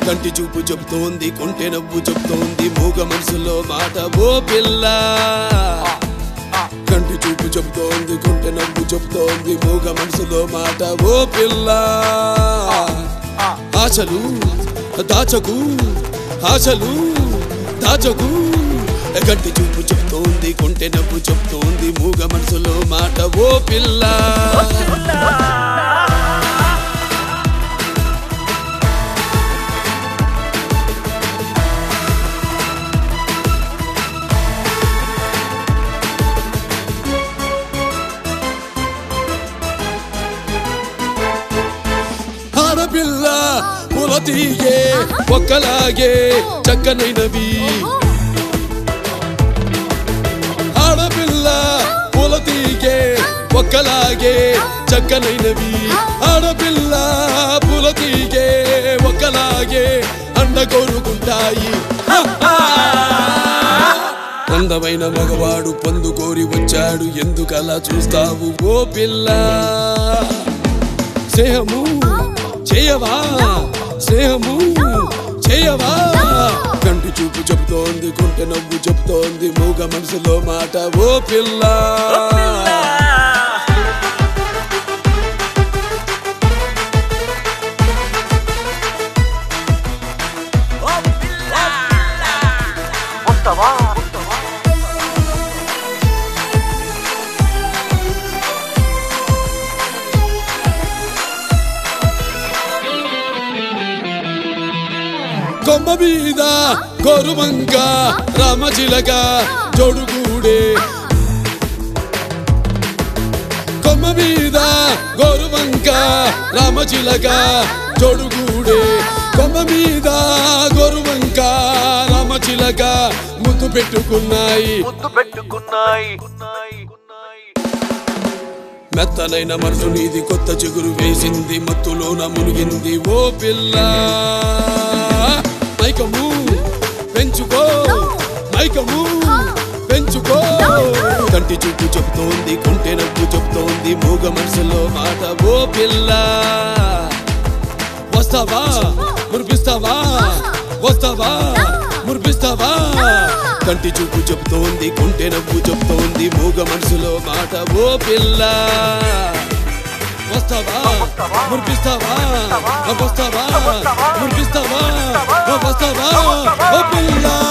కంటి చూపు చెప్తోంది కొంటె నవ్వు చెప్తోంది మూగ మనసులో మాట ఓ పిల్ల కంటి చూపు చెప్తోంది కొంటె నవ్వు చెప్తోంది మూగ మనసులో మాట ఓ పిల్ల ఆశలు దాచకు ఆశలు దాచకు గంటి చూపు చెప్తోంది కొంటె నవ్వు చెప్తోంది మూగ మనసులో మాట ఓ పిల్ల ఆడపిల్ల పులతీగే ఒక్కలాగే చక్కనైనవి ఆడపిల్ల పులతీగే ఒక్కలాగే చక్కనైనవి ఆడపిల్ల పులతీగే ఒక్కలాగే అండ కోరుకుంటాయి అందమైన మగవాడు పొందుకోరి వచ్చాడు ఎందుకలా చూస్తావు ఓ పిల్ల స్నేహము చేయవా స్నేహము చేయవా కంటి చూపు చెబుతోంది కుంటె నవ్వు చెబుతోంది మూగ మనసులో మాట ఓ పిల్ల వస్తావా కొమ్మ మీద గోరువంక రామచిలక జోడుగూడే కొమ్మ మీద గోరువంక రామచిలక జోడుగూడే కొమ్మ మీద గోరువంక రామచిలక ముద్దు పెట్టుకున్నాయి ముద్దు పెట్టుకున్నాయి ఉన్నాయి, ఉన్నాయి. మెత్తనైన మనసు నీది కొత్త చిగురు వేసింది మత్తులోన మునిగింది ఓ పిల్ల మైకము పెంచుకో మైకము పెంచుకో కంటి చూపు చెప్తోంది కొంటె నవ్వు చెప్తోంది మూగ మనసులో మాట ఓ పిల్ల వస్తావా మురిపిస్తావా వస్తావా మురిపిస్తావా కంటి చూపు చెప్తోంది కొంటె నవ్వు చెప్తోంది మూగ మనసులో మాట ఓ పిల్ల వస్తావా మురిపిస్తావా వస్తావా మురిపిస్తావా వస్తావా ఓ పిల్ల